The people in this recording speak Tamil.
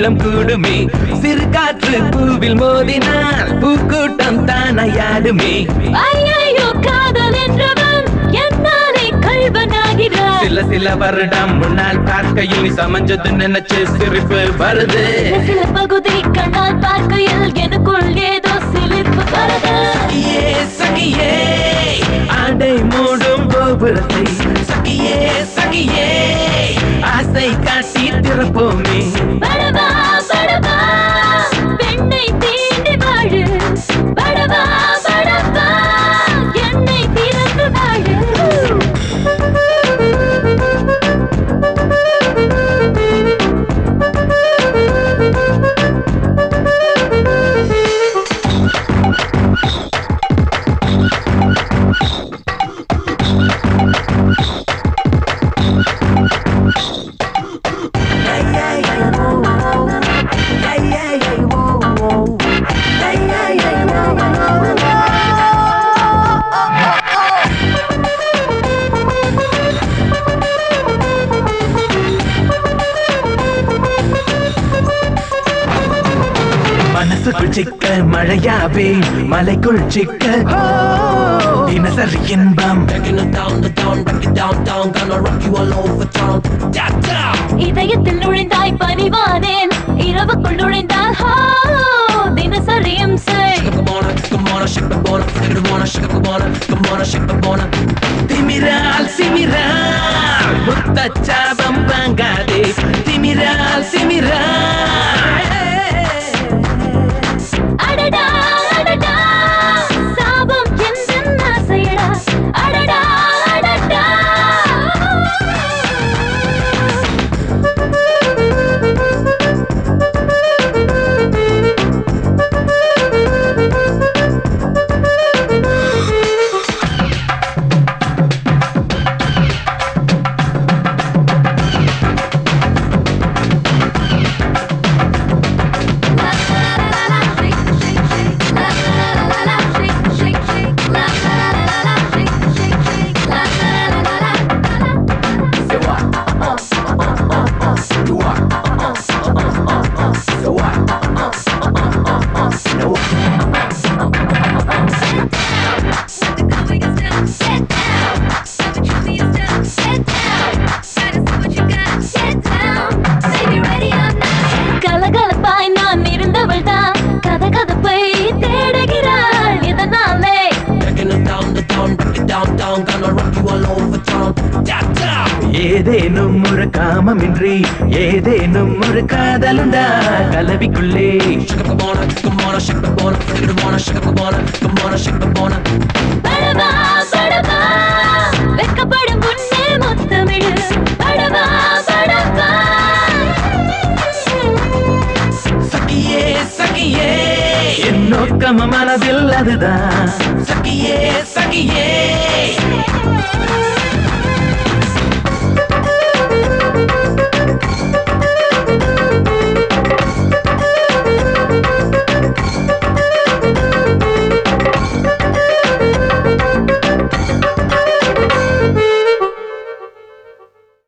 நீளம் கூடுமே சிறு காற்று பூவில் மோதினால் பூக்கூட்டம் தானையாடுமே ஐயையோ காதல் என்றவன் என்னாலே கல்வனாகிறார் சில சில வருடம் முன்னால் பார்க்கையில் நீ சமஞ்சது நினைச்சு சிரிப்பு வருது சில பகுதி கண்ணால் பார்க்கையில் எனக்குள் ஏதோ சிலிர்ப்பு வருது சகியே சகியே ஆடை மூடும் கோபுரத்தை சகியே சகியே ஆசை காட்டி திறப்போமே படவா படவா பெண்ணை தீண்டி வாழு படவா படவா என்னை திறந்து வாழு மனசுக்குள் சிக்க மழையாவே மலைக்குள் சிக்க தினசரி இன்பம் இதயத்தில் நுழைந்தாய் பணிவானேன் இரவுக்குள் நுழைந்தால் ஹோ தினசரியும் செய் திமிரால் சிமிரால் முத்தச்சாபம் வாங்காதே திமிரால் சிமிரால் அடடா அடடா சாபம் எந்தன் ஆசையடா அடடா அடடா கலகலப்பாய் நான் இருந்தவள் தான் கதகதப்பை தேடுகிறாள் இதனாலே ஏதேனும் ஒரு காமமின்றி ஏதேனும் ஒரு காதலுண்டா கலவிக்குள்ளே படவா படவா வெக்கப்படும் முன்னே முத்தமிழு படவா படவா சகியே சகியே என் நோக்கம் மனதில் அதுதான் சகியே சகியே